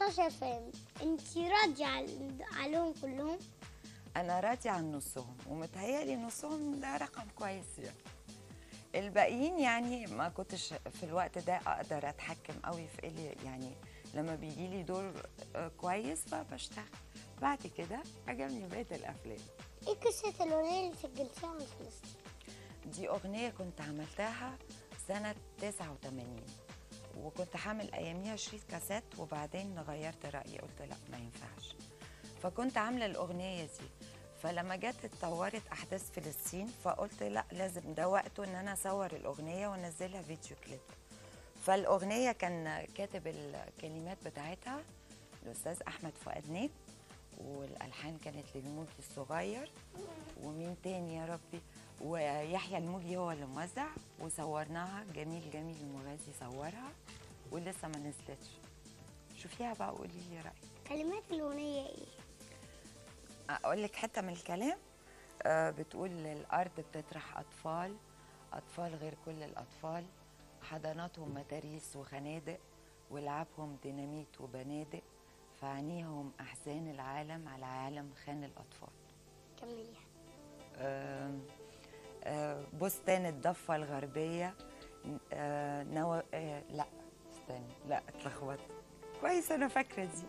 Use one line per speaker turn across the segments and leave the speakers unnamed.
14 فيلم انت راضيه عل- عليهم كلهم
انا راضيه عن نصهم ومتهيألي نصهم ده رقم كويس يعني الباقيين يعني ما كنتش في الوقت ده اقدر اتحكم قوي في اللي يعني لما بيجي لي دور آه، كويس فبشتغل بعد كده عجبني بقيه الافلام
ايه قصه الاغنيه اللي سجلتيها عن فلسطين
دي أغنية كنت عملتها سنة 89 وكنت حامل أياميها شريط كاسات وبعدين غيرت رأيي قلت لا ما ينفعش فكنت عاملة الأغنية دي فلما جت اتطورت أحداث فلسطين فقلت لا لازم ده وقته إن أنا أصور الأغنية وأنزلها فيديو كليب فالأغنية كان كاتب الكلمات بتاعتها الأستاذ أحمد فؤاد نيت والألحان كانت للموجي الصغير ومين تاني يا ربي ويحيى الموجي هو اللي موزع وصورناها جميل جميل المغازي صورها ولسه ما نزلتش شوفيها بقى وقولي لي رأيك
كلمات الاغنيه ايه
اقول لك حته من الكلام آه بتقول الارض بتطرح اطفال اطفال غير كل الاطفال حضاناتهم مداريس وخنادق ولعبهم ديناميت وبنادق فعينيهم احزان العالم على عالم خان الاطفال
كمليها
آه آه بستان الضفه الغربيه آه نو... آه لا استني لا اتلخبطت كويس انا فاكره دي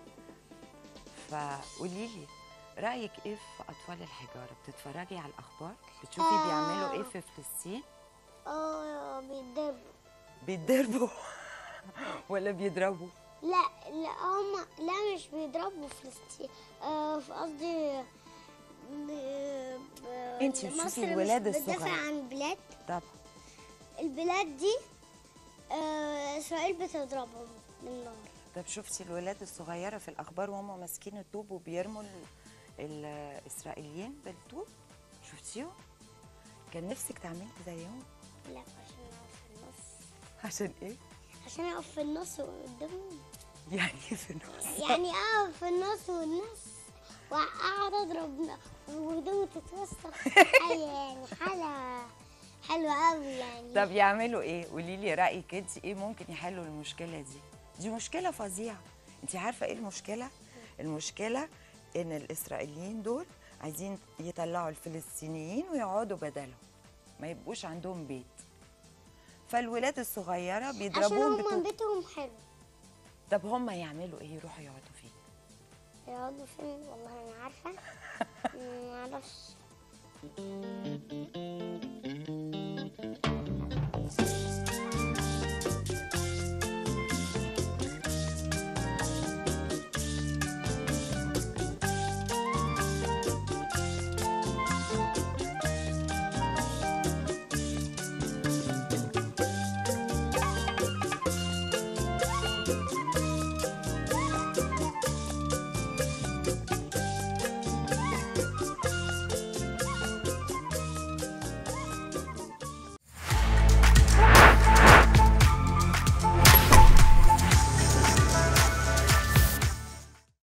فقولي لي رايك ايه في اطفال الحجاره بتتفرجي على الاخبار بتشوفي
آه.
بيعملوا ايه في فلسطين
اه بيتضربوا
بيتضربوا ولا بيضربوا
لا لا هم لا مش بيضربوا فلسطين آه في قصدي ب- ب-
انتي بتشوفي
مصر
الولاد
مش بتدافع
الصغير.
عن بلاد
طب
البلاد دي آه اسرائيل بتضربهم بالنار
طب شفتي الولاد الصغيره في الاخبار وهم ماسكين الطوب وبيرموا ال- الاسرائيليين بالطوب شفتيهم كان نفسك تعملي زيهم
لا عشان اقف في النص
عشان ايه
عشان اقف في النص قدامهم
يعني في النص
يعني اقف في النص والنص واقعد اضرب وهدومي تتوسخ أي يعني حاله حلوه قوي يعني
طب يعملوا ايه قولي لي رايك انت ايه ممكن يحلوا المشكله دي دي مشكله فظيعه انت عارفه ايه المشكله المشكله ان الاسرائيليين دول عايزين يطلعوا الفلسطينيين ويقعدوا بدلهم ما يبقوش عندهم بيت فالولاد الصغيره
عشان
بيضربوهم
هم
بطوب
بيتهم حلو
طب هم يعملوا ايه يروحوا يقعدوا فين
يقعدوا فين والله انا عارفه ما اعرفش